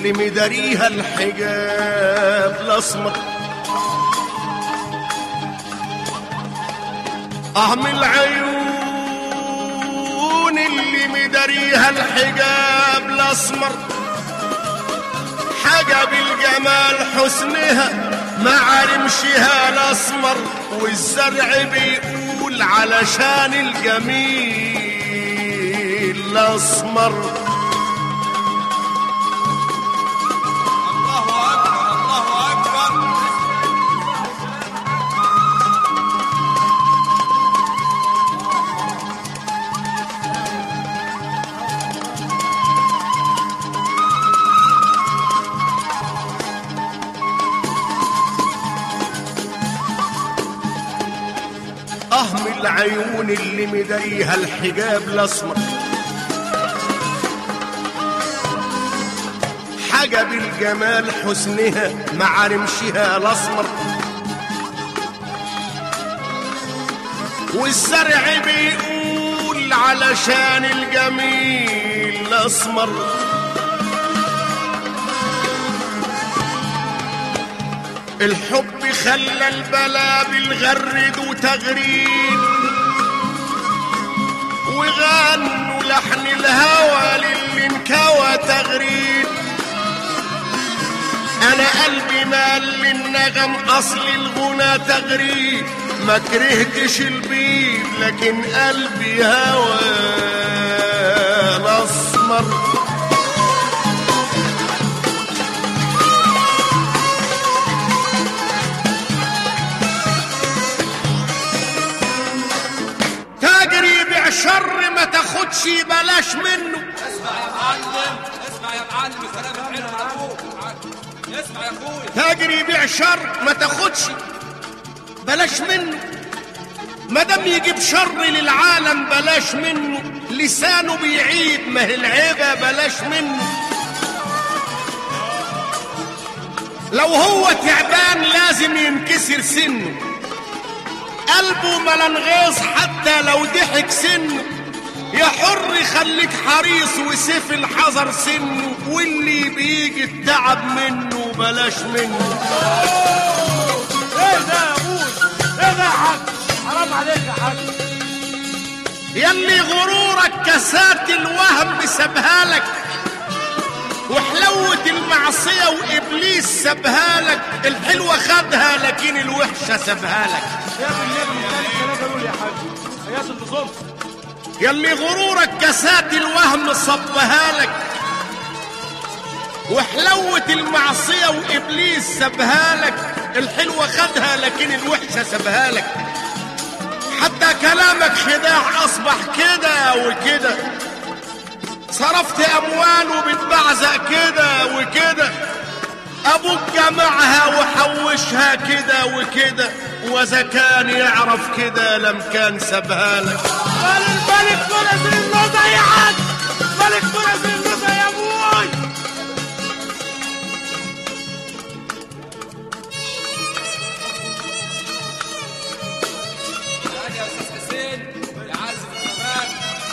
اللي مداريها الحجاب الاسمر اهم العيون اللي مداريها الحجاب الاسمر حجب الجمال حسنها مع رمشها الاسمر والزرع بيقول علشان الجميل الاسمر الله اكبر الله اكبر اهم العيون اللي مداريها الحجاب الاسمر حجب الجمال حسنها مع رمشها الاسمر والزرع بيقول علشان الجميل الاسمر الحب خلى البلابل غرد وتغريد وغنوا لحن الهوى للي انكوى تغريد انا قلبي مال للنغم اصل الغنى تغريد ما كرهتش البيت لكن قلبي هوى الاسمر تاجر يبيع شر ما تاخدش بلاش منه اسمع يا معلم اسمع يا معلم كلام حلو على ابوك اسمع يا اخويا تاجر يبيع شر ما تاخدش بلاش منه ما دام يجيب شر للعالم بلاش منه لسانه بيعيب ما هي العيبه بلاش منه لو هو تعبان لازم ينكسر سنه قلبه ملان غيظ حتى لو ضحك سنه يا حر خليك حريص وسيف الحذر سنه واللي بيجي التعب منه بلاش منه ايه ده يا ابوي ايه ده يا حاج حرام عليك يا حاج يلي غرورك كسات الوهم سابها لك وحلوة المعصية وإبليس سابها لك الحلوة خدها لكن الوحشة سابها لك يا ابن النبي الثالث ثلاثة دول يا حاج حياة النظام يلي غرورك كسات الوهم صبها لك وحلوة المعصية وإبليس سابها لك الحلوة خدها لكن الوحشة سابها لك حتى كلامك خداع أصبح كده وكده صرفت أموال وبتبعزق كده وكده أبوك جمعها وحوشها كده وكده وإذا كان يعرف كده لم كان سابها لك مال الملك نزل النزع يا حاج ملك نزل النزع يا ابوي تعال يا استاذ حسين يا عازف الكمان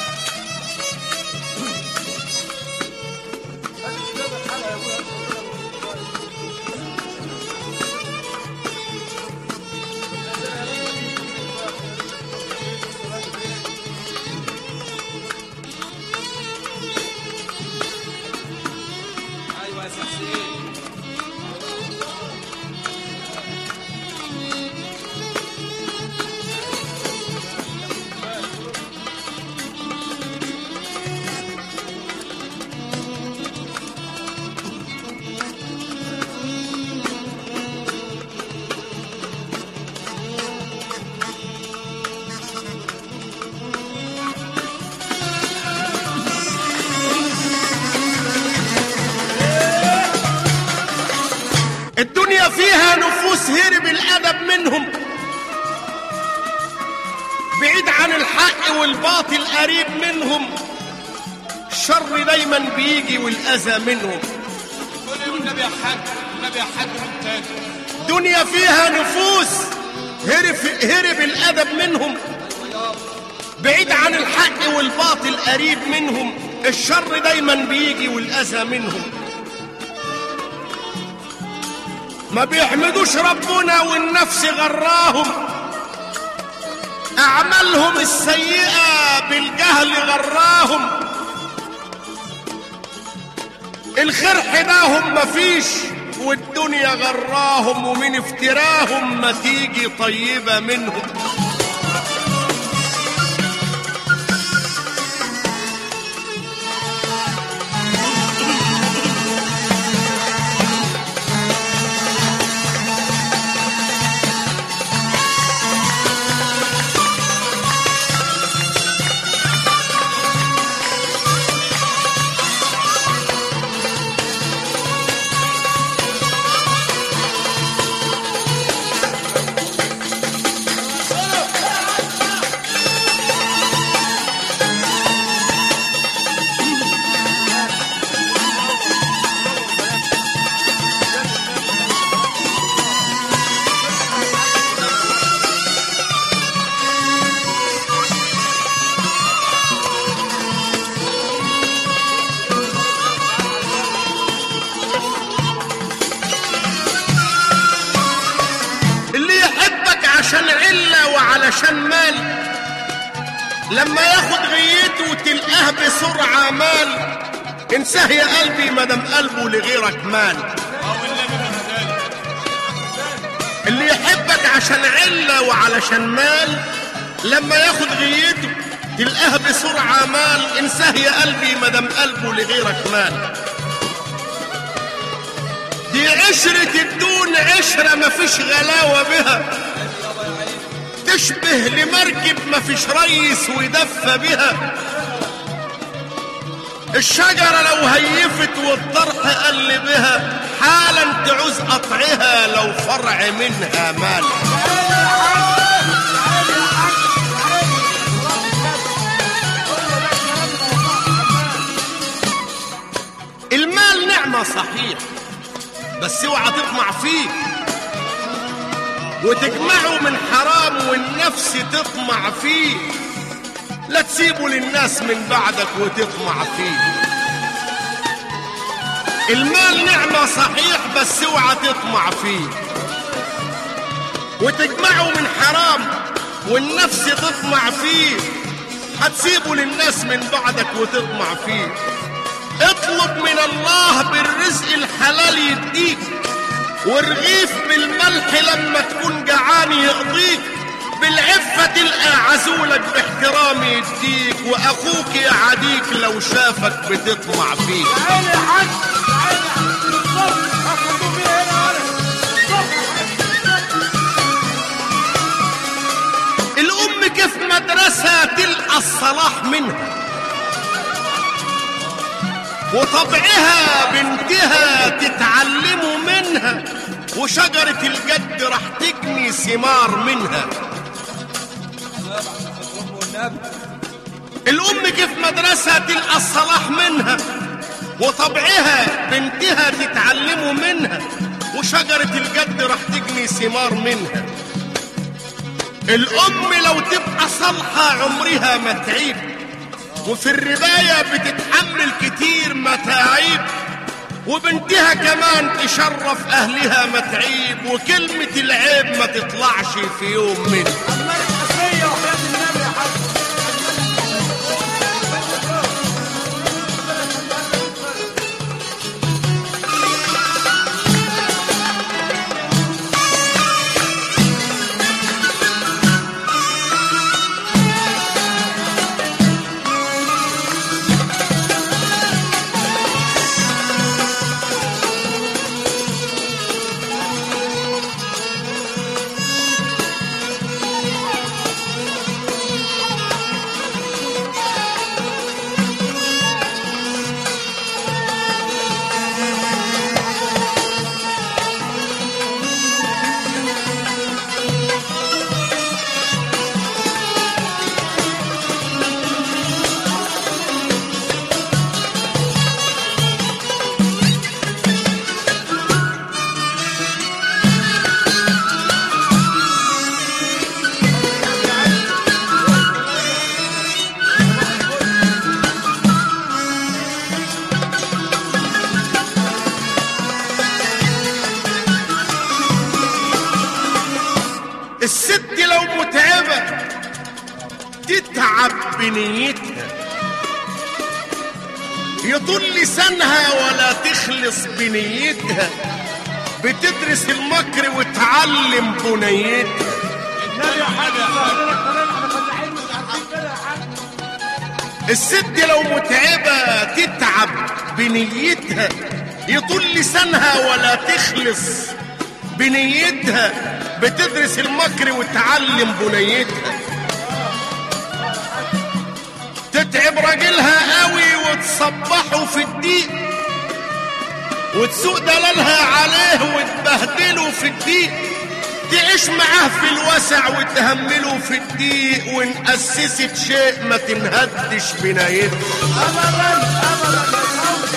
ايوه يا استاذ حسين الدنيا فيها نفوس هرب الأدب منهم بعيد عن الحق والباطل قريب منهم الشر دايما بيجي والأذى منهم كل يوم النبي يا حاج النبي يا حاج من تاني دنيا فيها نفوس هرب, هرب الأدب منهم بعيد عن الحق والباطل قريب منهم الشر دايما بيجي والأذى منهم ما بيحمدوش ربنا والنفس غراهم أعمالهم السيئة بالجهل غراهم الخير حداهم مفيش والدنيا غراهم ومن افتراهم ما تيجي طيبة منهم اللي يحبك عشان علة وعلشان مال لما ياخد غيته تلقاه بسرعة مال انساه يا قلبي مدام قلبه لغيرك مال اللي يحبك عشان علة وعلشان مال لما ياخد غيته تلقاه بسرعة مال انساه يا قلبي مدام قلبه لغيرك مال دي عشرة الدون عشرة مفيش غلاوة بها تشبه لمركب مفيش ريس ويدفى بها الشجرة لو هيفت والطرح قل بها حالا تعوز قطعها لو فرع منها مال المال نعمة صحيح بس اوعى تطمع فيه وتجمعه من حرام والنفس تطمع فيه لا تسيبه للناس من بعدك وتطمع فيه المال نعمة صحيح بس اوعى تطمع فيه وتجمعه من حرام والنفس تطمع فيه هتسيبه للناس من بعدك وتطمع فيه اطلب من الله بالرزق الحلال يديك والرغيف بالملح لما تكون جعان يقضيك بالعفة تلقى عزولك باحترام يديك واخوك يعاديك لو شافك بتطمع فيك عيني يا حاج عيني يا حاج الصبح هتحطوا فيها هنا ولا الصبح الام كيف مدرسة تلقى الصلاح منها وطبعها بنتها تتعلموا منها وشجرة الجد راح تجني ثمار منها الأم كيف مدرسة تلقى الصلاح منها وطبعها بنتها تتعلموا منها وشجرة الجد راح تجني ثمار منها الأم لو تبقى صالحة عمرها ما تعيب وفي الرباية بتتحمل كتير متاعيب وبنتها كمان تشرف أهلها متعيب وكلمة العيب ما تطلعش في يوم منها الملك حسية وحياة النبي يا حاج الست لو متعبة تتعب بنيتها يطول لسانها ولا تخلص بنيتها بتدرس المكر وتعلم بنيتها النبي يا حاج احنا فلاحين مش عارفين كده يا حاج الست لو متعبة تتعب بنيتها يطول لسانها ولا تخلص بنيتها بتدرس المكر وتعلم بنيتها تتعب راجلها قوي وتصبحه في الديك وتسوق دلالها عليه وتبهدله في الديك تعيش معاه في الوسع وتهمله في الضيق وان اسست شيء ما تنهدش بنايته ابدا ابدا يا قوم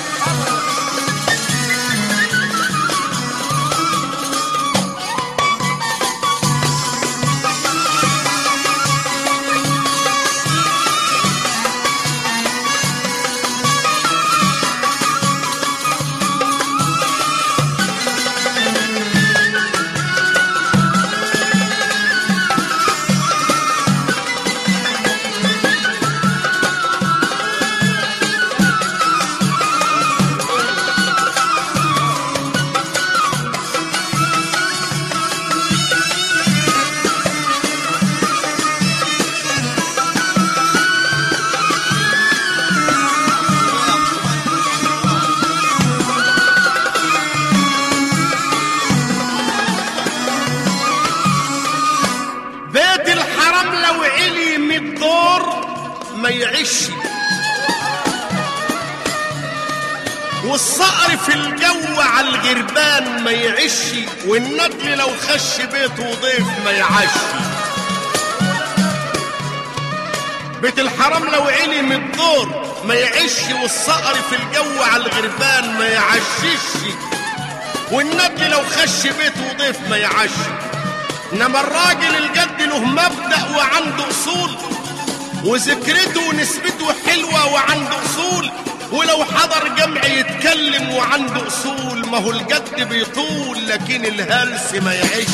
بيت الحرام لو علي من دور ما يعيش والصقر في الجو على الغربان ما يعيش والندل لو خش بيته ضيف ما يعش بيت الحرام لو علي من الدور ما يعيش والصقر في الجو على الغربان ما يعشش والندل لو خش بيته ضيف ما يعش انما الراجل الجد له مبدأ وعنده اصول وذكرته ونسبته حلوة وعنده اصول ولو حضر جمع يتكلم وعنده اصول ما هو الجد بيطول لكن الهلس ما يعيش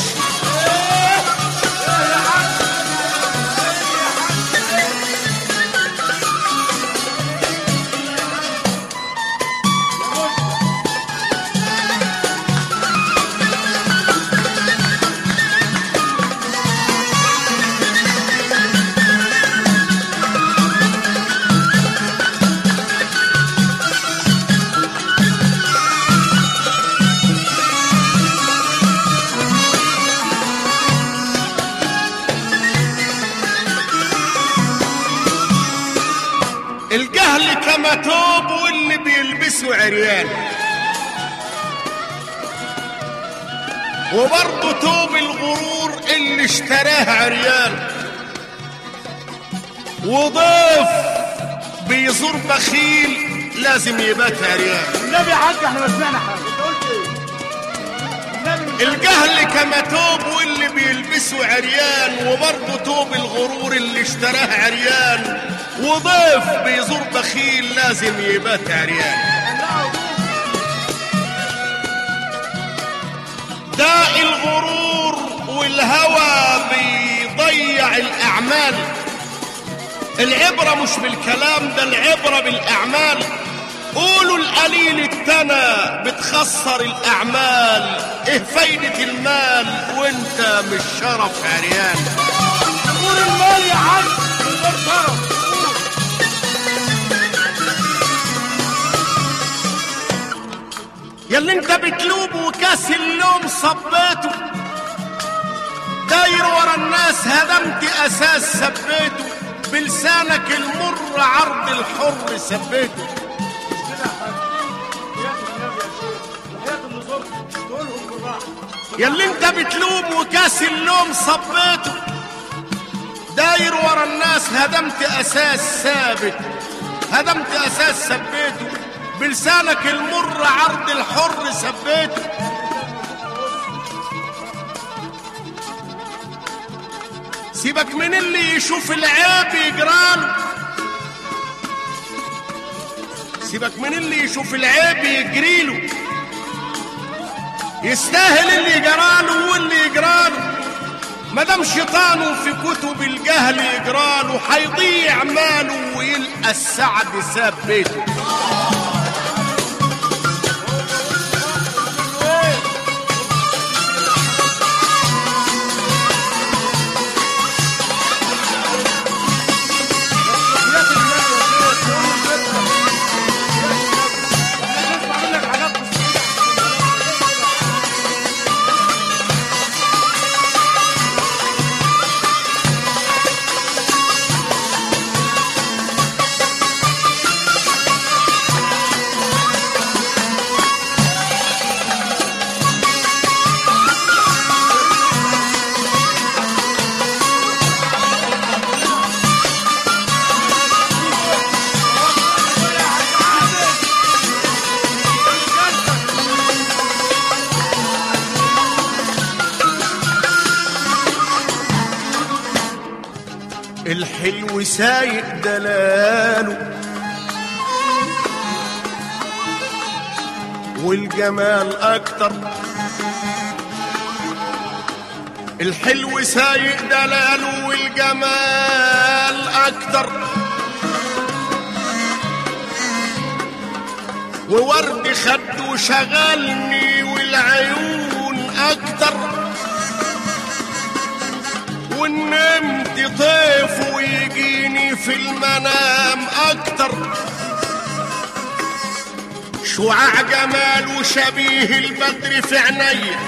الجهل كما توب واللي بيلبسه عريان وبرضه توب الغرور اللي اشتراه عريان وضيف بيزور بخيل لازم يبات عريان النبي يا حاج احنا ما سمعنا حاجه انت قلت ايه النبي مش الجهل كما توب واللي بيلبسه عريان وبرضه توب الغرور اللي اشتراه عريان وضيف بيزور بخيل لازم يبات عريان داء الغرور والهوى بيضيع الأعمال العبرة مش بالكلام ده العبرة بالأعمال قولوا القليل التنا بتخسر الأعمال إيه فايدة المال وانت مش شرف عريان قول المال يا حاج من غير شرف ياللي انت بتلوب وكاس اللوم صبيته داير ورا الناس هدمت اساس سبيته بلسانك المر عرض الحر سبيته كده يا حاج وحياة النبي يا شيخ وحياة النظام تقولهم بالراحه ياللي انت بتلوم وكاس اللوم صبيته داير ورا الناس هدمت اساس ثابت هدمت اساس ثبيته بلسانك المر عرض الحر ثبيته سيبك من اللي يشوف العيب يجراله سيبك من اللي يشوف العيب يجريله يستاهل اللي يجراله واللي يجراله مدام شيطانه في كتب الجهل يجراله هيضيع ماله ويلقى السعد ساب بيته الحلو سايق دلاله والجمال اكتر الحلو سايق دلاله والجمال اكتر وورد خده شغلني والعيون اكتر ونمت طيف ويجيني في المنام اكتر شعاع جمال وشبيه البدر في عينيا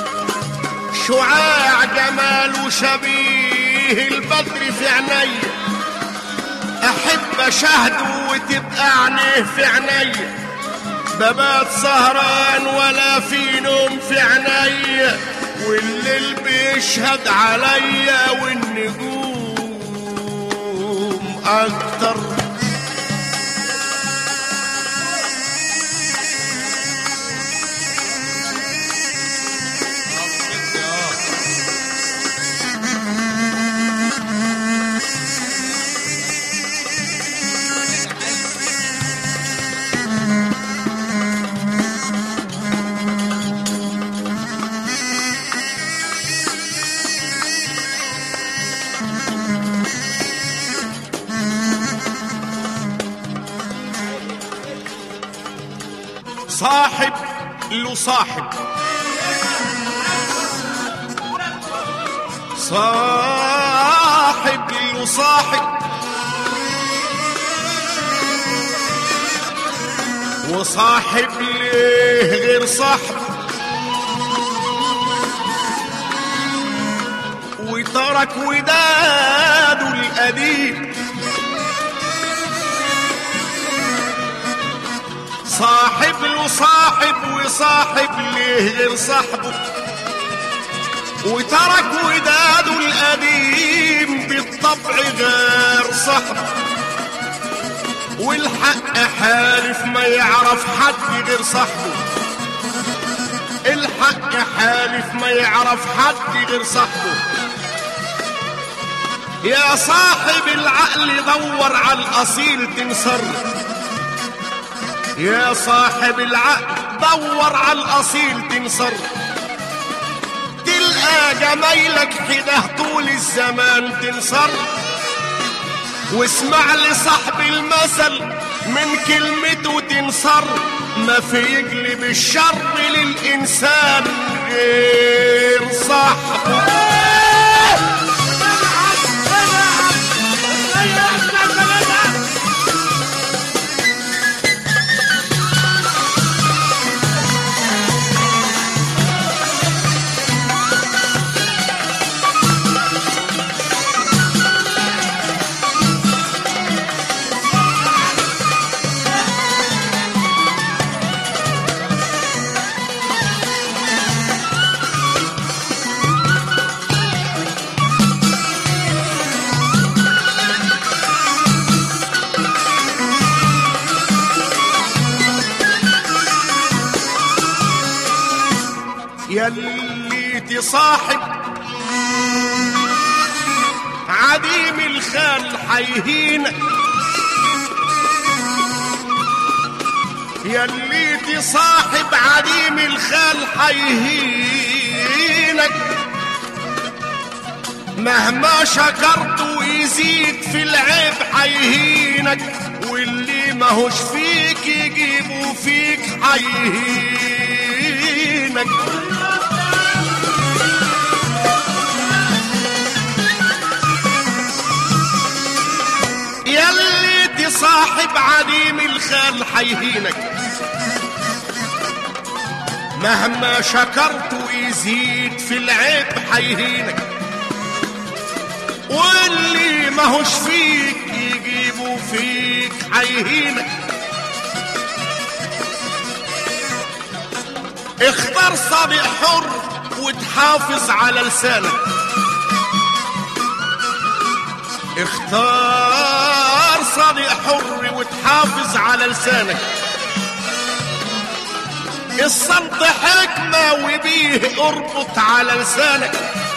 شعاع جمال وشبيه البدر في عينيا احب اشاهده وتبقى عينيه في عينيا ببات سهران ولا في نوم في عينيا والليل بيشهد عليا والنجوم اكتر صاحب له صاحب صاحب له صاحب وصاحب ليه غير صاحب وترك وداده القديم صاحب له صاحب وصاحب ليه غير صاحبه وترك وداده القديم بالطبع غير صاحبه والحق حالف ما يعرف حد غير صاحبه الحق حالف ما يعرف حد غير صاحبه يا صاحب العقل دور على الأصيل تنصر يا صاحب العقل دور على الأصيل تنصر تلقى جمايلك كده طول الزمان تنصر واسمع لصاحب المثل من كلمته تنصر ما في يجلب الشر للإنسان غير صاحبه يلي تصاحب عديم الخال حيهينك يلي تصاحب عديم الخال حيهينك مهما شكرت ويزيد في العيب حيهينك واللي ماهوش فيك يجيبه فيك حيهينك يلي تصاحب عديم الخال حيهينك مهما شكرت ويزيد في العيب حيهينك واللي ماهوش فيك يجيبوا فيك حيهينك اختار صديق حر وتحافظ على لسانك اختار صديق حر وتحافظ على لسانك الصمت حكمة وبيه اربط على لسانك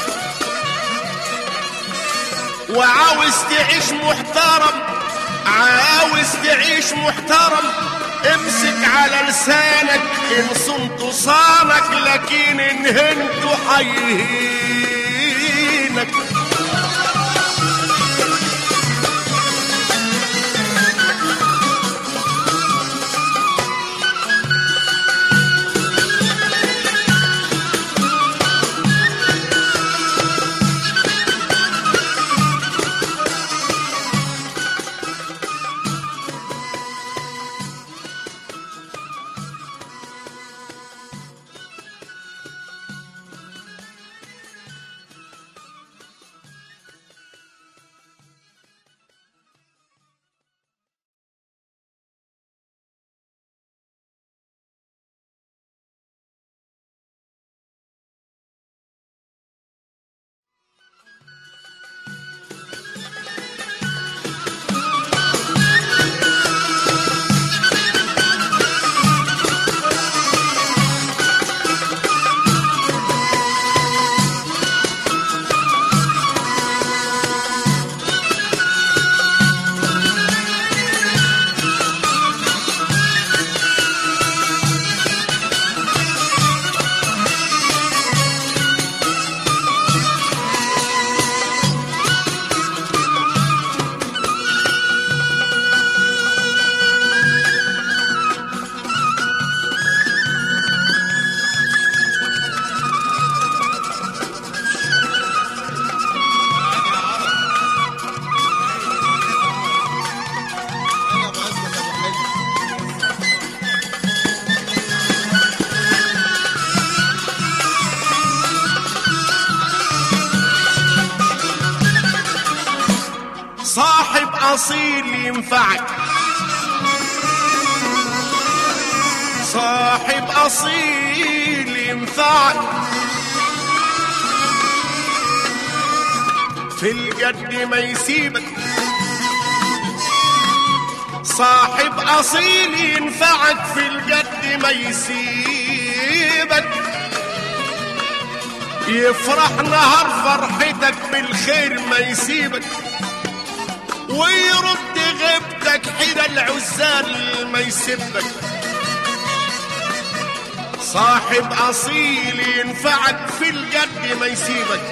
وعاوز تعيش محترم عاوز تعيش محترم امسك على لسانك ان صنت صانك لكن ان هنت حيهينك صاحب اصيل ينفعك صاحب اصيل ينفعك في الجد ما يسيبك صاحب اصيل ينفعك في الجد ما يسيبك يفرح نهار فرحتك بالخير ما يسيبك ويرد غيبتك حين العزال ما يسبك صاحب اصيل ينفعك في الجد ما يسيبك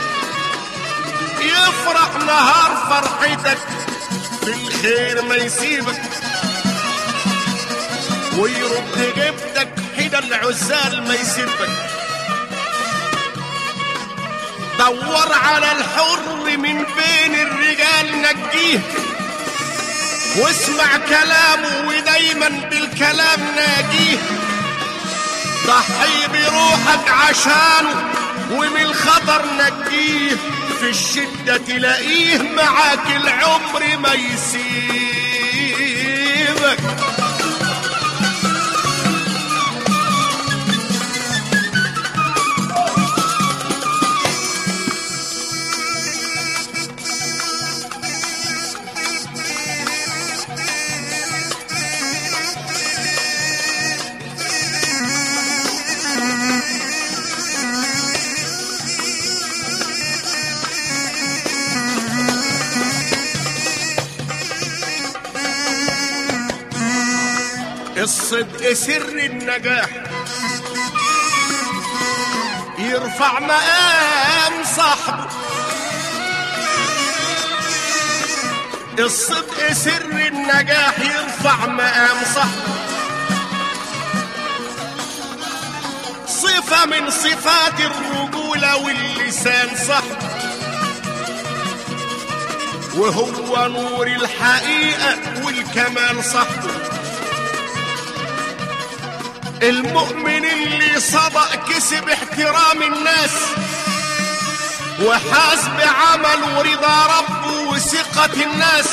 يفرح نهار فرحتك في الخير ما يسيبك ويرد غيبتك حين العزال ما يسبك دور على الحر من بين الرجال نجيه واسمع كلامه ودايما بالكلام ناجيه ضحي بروحك عشانه ومن الخطر نجيه في الشدة تلاقيه معاك العمر ما يسيبك الصدق سر النجاح يرفع مقام صاحبه الصدق سر النجاح يرفع مقام صاحبه صفة من صفات الرجولة واللسان صاحبه وهو نور الحقيقة والكمال صاحبه المؤمن اللي صدق كسب احترام الناس وحاس بعمل ورضا ربه وثقة الناس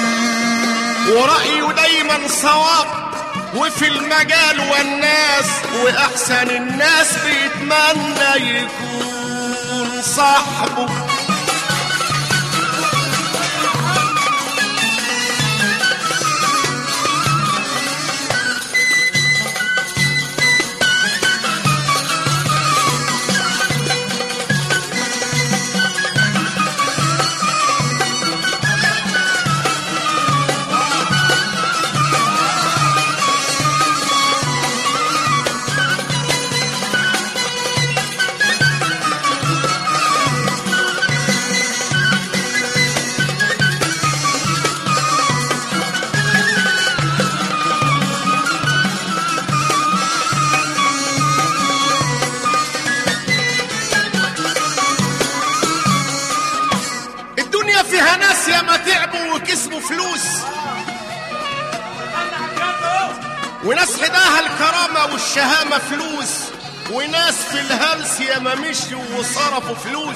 ورأيه دايما صواب وفي المجال والناس وأحسن الناس بيتمنى يكون صاحبه الدنيا فيها ناس ياما تعبوا وكسبوا فلوس وناس حداها الكرامة والشهامة فلوس وناس في الهلس ياما مشيوا وصرفوا فلوس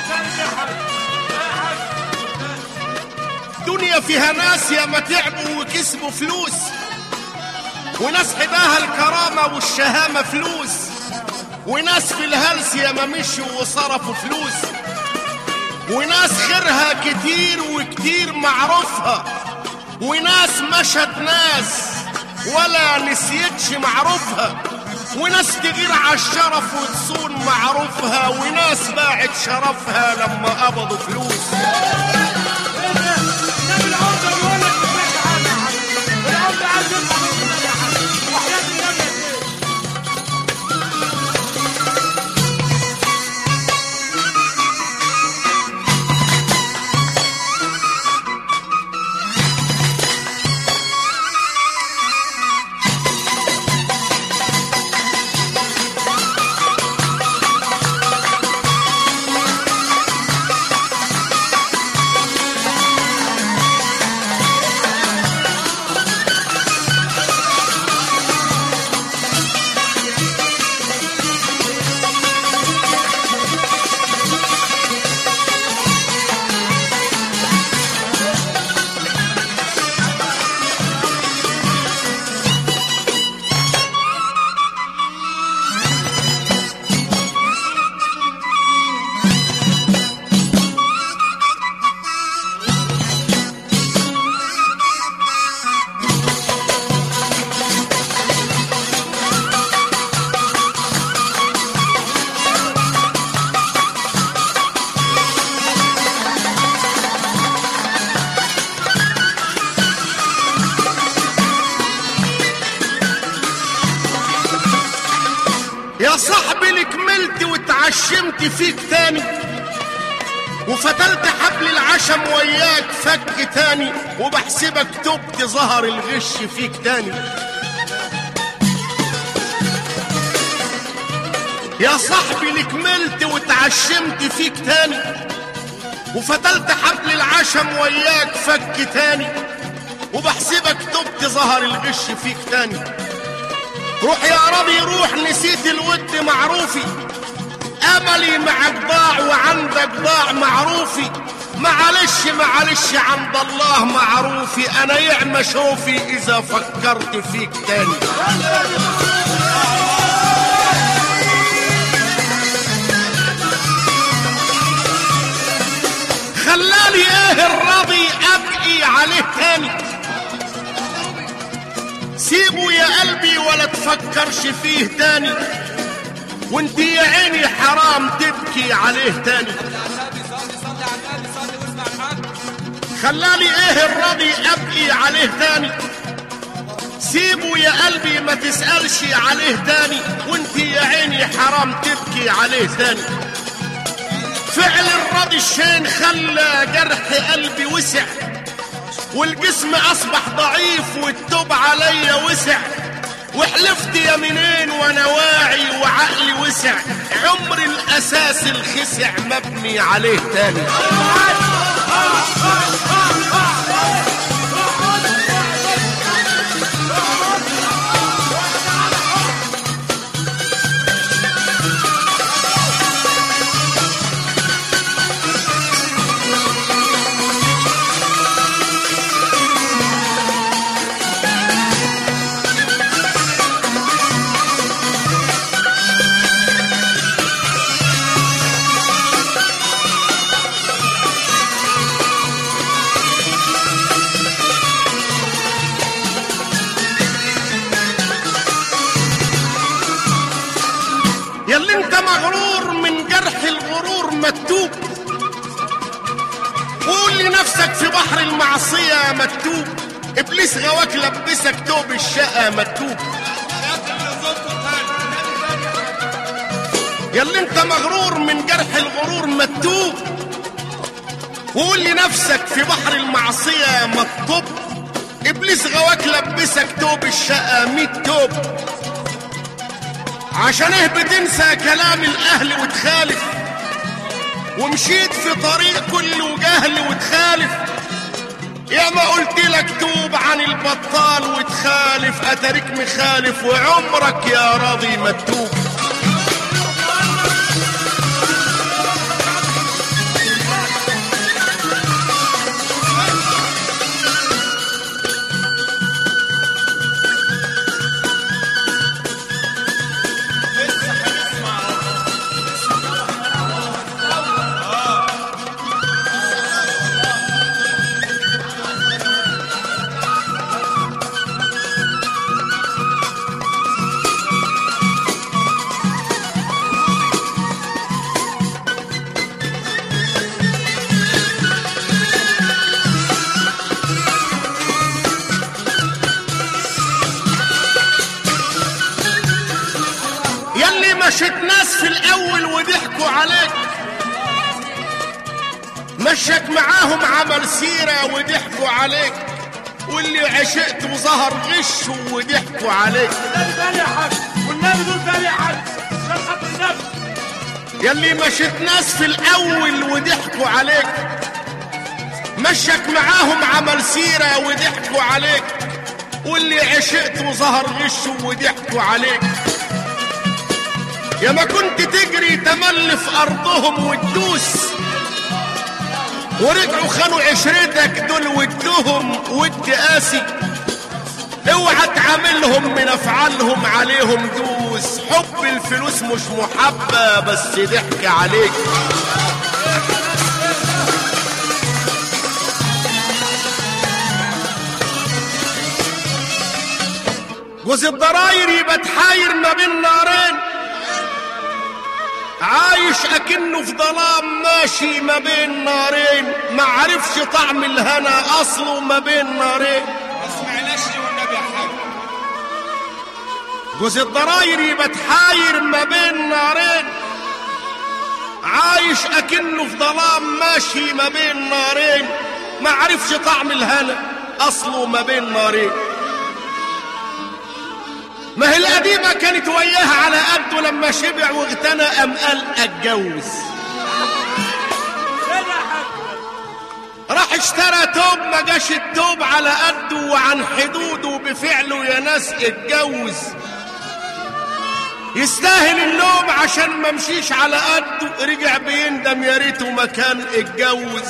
دنيا فيها ناس ياما تعبوا وكسبوا فلوس وناس حداها الكرامة والشهامة فلوس وناس في الهلس ياما مشيوا وصرفوا فلوس وناس خيرها كتير وكتير معروفها وناس مشت ناس ولا نسيتش معروفها وناس تغير على الشرف وتصون معروفها وناس باعت شرفها لما قبضوا فلوس نبي العمدة بيقول لك مفيش حاجة يا حبيبي العمدة عايز يطلع من النبي يا حبيبي وحياة النبي يا سيدي يا صاحبي اللي كملت واتعشمت فيك تاني وفتلت حبل العشم وياك فك تاني وبحسبك تبت ظهر الغش فيك تاني يا صاحبي اللي كملت واتعشمت فيك تاني وفتلت حبل العشم وياك فك تاني وبحسبك تبت ظهر الغش فيك تاني روح يا ربي روح نسيت الود معروفي املي معك ضاع وعندك ضاع معروفي معلش معلش عند الله معروفي انا يعمى شوفي اذا فكرت فيك تاني خلاني ايه الراضي ابقي عليه تاني سيبه يا قلبي ولا تفكرش فيه تاني وانت يا عيني حرام تبكي عليه تاني النبي صلي صلي على النبي صلي واسمع الحاج خلاني ايه الراضي ابقي عليه تاني سيبه يا قلبي ما تسألش عليه تاني وانت يا عيني حرام تبكي عليه تاني فعل الراضي الشين خلى جرح قلبي وسع والجسم اصبح ضعيف والتوب عليا وسع وحلفت يمينين وانا واعي وعقلي وسع عمر الاساس الخسع مبني عليه تاني ياللي انت مغرور من جرح الغرور مكتوب قول لنفسك في بحر المعصية مكتوب ابليس غواك لبسك توب الشقة مكتوب ياللي انت مغرور من جرح الغرور مكتوب وقول لنفسك في بحر المعصية مكتوب ابليس غواك لبسك توب الشقة ميت توب عشان ايه بتنسى كلام الاهل وتخالف ومشيت في طريق كله جهل وتخالف يا ما قلت لك توب عن البطال وتخالف اترك مخالف وعمرك يا راضي ما تتوب ياللي مشيت ناس في الاول وضحكوا عليك مشك معاهم عمل سيرة وضحكوا عليك واللي عشقت وظهر غش وضحكوا عليك النبي تاني يا حاج والنبي دول تاني يا حاج عشان خاطر النبي ياللي مشيت ناس في الاول وضحكوا عليك مشك معاهم عمل سيرة وضحكوا عليك واللي عشقت وظهر غش وضحكوا عليك يا ما كنت تجري تمل في ارضهم وتدوس ورجعوا خانوا عشرتك دول ودهم ود قاسي اوعى تعاملهم من افعالهم عليهم دوس حب الفلوس مش محبة بس ضحك عليك جوز الضراير يبقى تحاير ما بين نارين عايش اكنه في ظلام ماشي ما بين نارين ما عرفش طعم الهنا اصله ما بين نارين ما سمعناش ليه والنبي يا حاج جوز الضراير يبقى تحاير ما بين نارين عايش اكنه في ظلام ماشي ما بين نارين ما عرفش طعم الهنا اصله ما بين نارين ما هي القديمة كانت وياها على قده لما شبع واغتنى أم قال اتجوز تاني يا حاج راح اشترى توب ما جاش التوب على قده وعن حدوده بفعله يا ناس اتجوز يستاهل اللوم عشان ما مشيش على قده رجع بيندم يا ريته ما كان اتجوز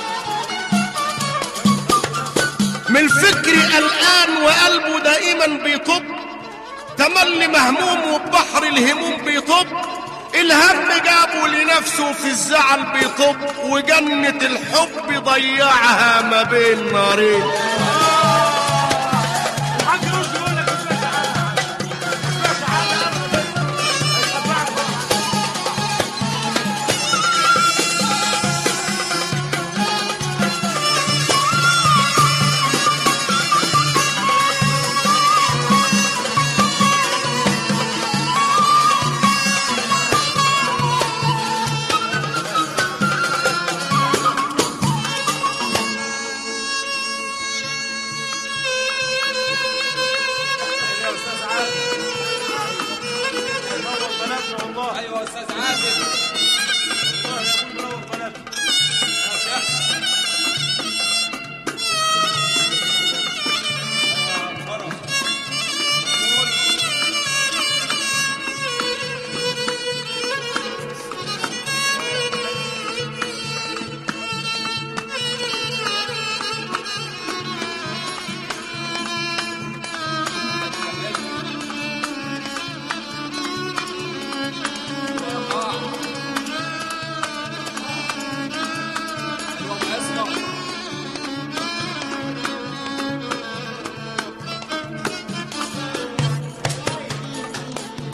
من فكري قلقان وقلبه دائما بيطب تملي مهموم وبحر الهموم بيطب الهم جابه لنفسه في الزعل بيطب وجنة الحب ضيعها ما بين نارين الحاج رشدي يقول لك اسمع تعالى اسمع تعالى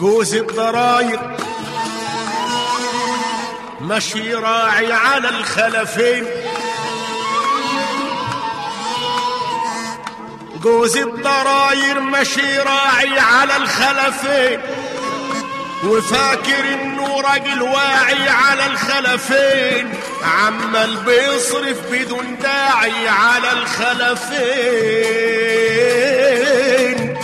جوز الضراير مشي راعي على الخلفين جوز الضراير مشي راعي على الخلفين وفاكر انه راجل واعي على الخلفين عمال بيصرف بدون داعي على الخلفين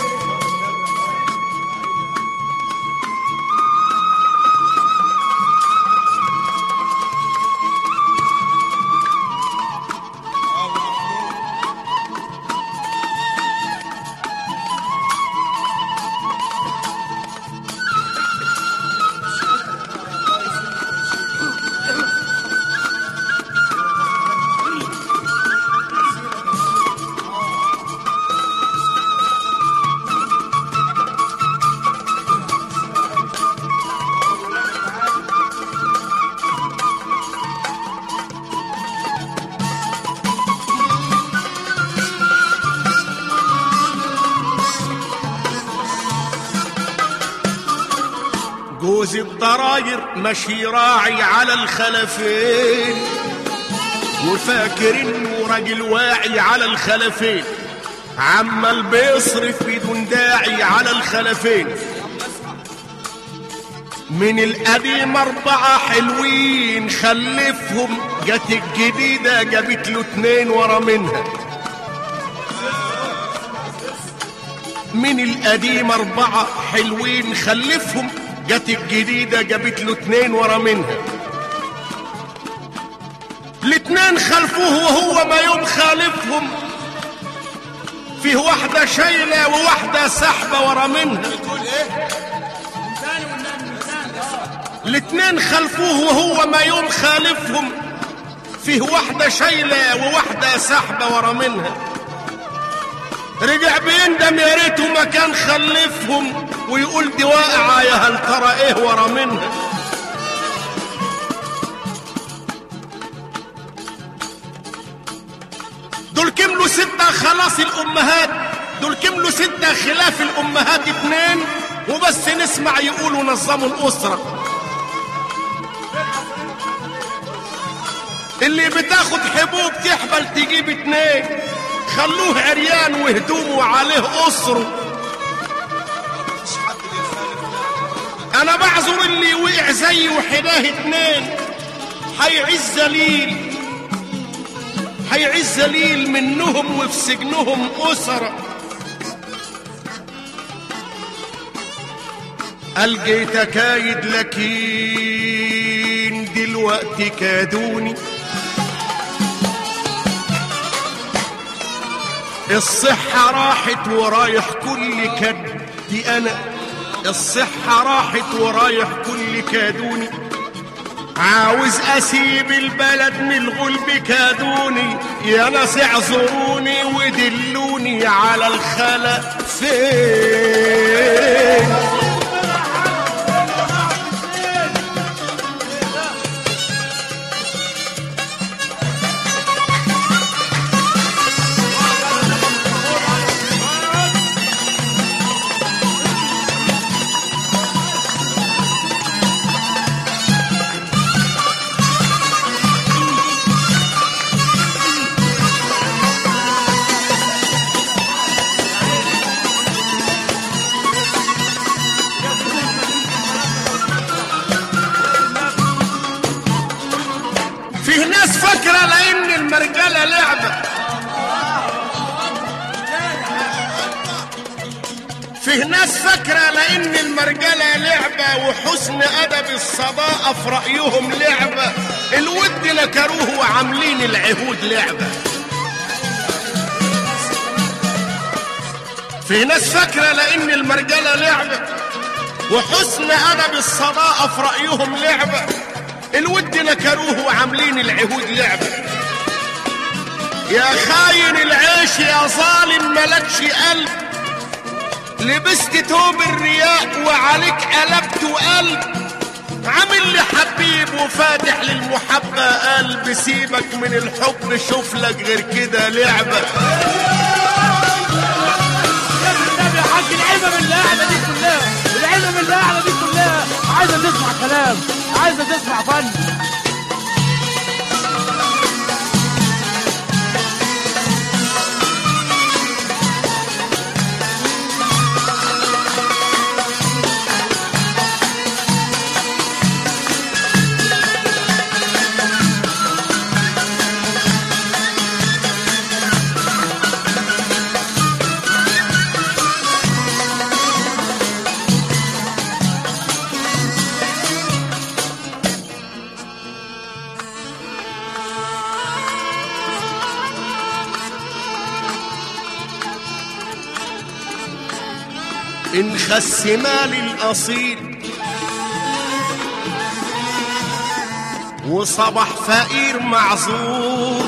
جوز الضراير مشي راعي على الخلفين وفاكر انه راجل واعي على الخلفين عمال بيصرف بدون داعي على الخلفين من القديم أربعة حلوين خلفهم جت الجديدة جابت له اتنين ورا منها من القديم أربعة حلوين خلفهم جت الجديدة جابت له اتنين ورا منها الاتنين خلفوه وهو ما يوم خالفهم فيه واحدة شايلة وواحدة سحبة ورا منها الاتنين خلفوه وهو ما يوم خالفهم فيه واحدة شايلة وواحدة سحبة ورا منها رجع بيندم يا ريته ما كان خلفهم ويقول دي واقعة يا هل ترى ايه ورا منها دول كملوا ستة خلاص الأمهات دول كملوا ستة خلاف الأمهات اتنين وبس نسمع يقولوا نظموا الأسرة اللي بتاخد حبوب تحبل تجيب اتنين خلوه عريان وهدومه عليه أسره انا بعذر اللي وقع زي وحداه اتنين هيعز ذليل هيعز ذليل منهم وفي سجنهم أسرة ألقيت كايد لكن دلوقتي كادوني الصحة راحت ورايح كل كدي أنا الصحة راحت ورايح كل كادوني عاوز أسيب البلد من الغلب كادوني يا ناس اعذروني ودلوني على الخلا فين فيه ناس فاكرة لأن المرجلة لعبة فيه ناس فاكرة لأن المرجلة لعبة وحسن أدب الصداقة في رأيهم لعبة الود نكروه وعاملين العهود لعبة فيه ناس فاكرة لأن المرجلة لعبة وحسن أدب الصداقة في رأيهم لعبة الود نكروه وعاملين العهود لعبة يا خاين العيش يا ظالم ملكش قلب لبست توب الرياء وعليك قلبت قلب عامل لي حبيب وفاتح للمحبة قلب سيبك من الحب شوف لك غير كده لعبة يا ابن النبي يا حاج العلم بالله على دي كلها العلم بالله على اسمع فن إن خس مال الأصيل وصبح فقير معذور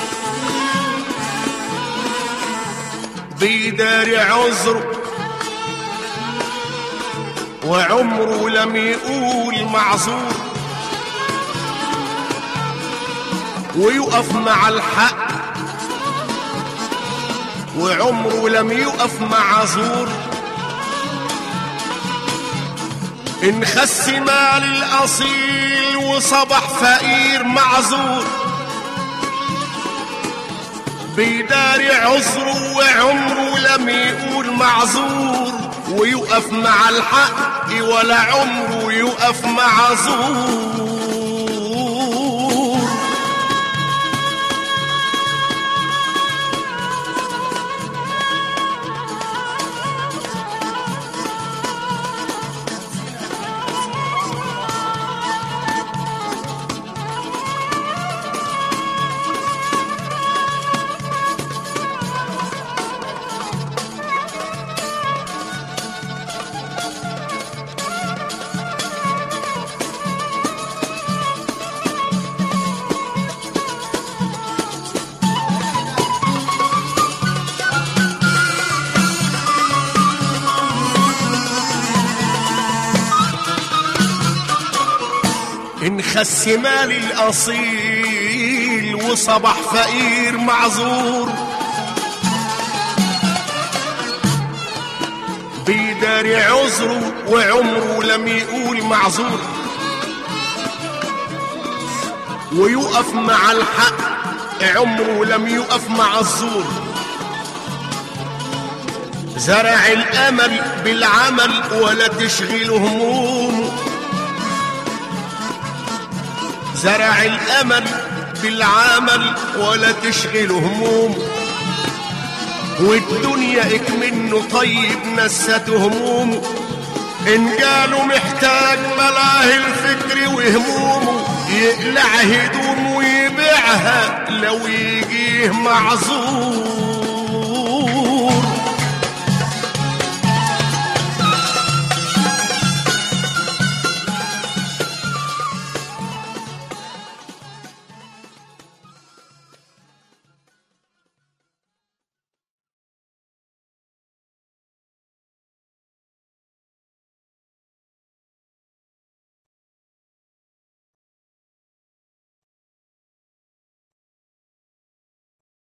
بيداري عذره وعمره لم يقول معذور ويقف مع الحق وعمره لم يقف مع زور إن خس مال الأصيل وصبح فقير معذور بيداري عذره وعمره لم يقول معذور ويقف مع الحق ولا عمره يقف مع زور إن خس مال الأصيل وصبح فقير معذور بيداري عذره وعمره لم يقول معذور ويقف مع الحق عمره لم يقف مع الزور زرع الأمل بالعمل ولا تشغل همومه زرع الامل بالعمل ولا تشغل هموم والدنيا اكمنه طيب نسته همومه ان قالوا محتاج ملاه الفكر وهمومه يقلع هدومه ويبيعها لو يجيه معذور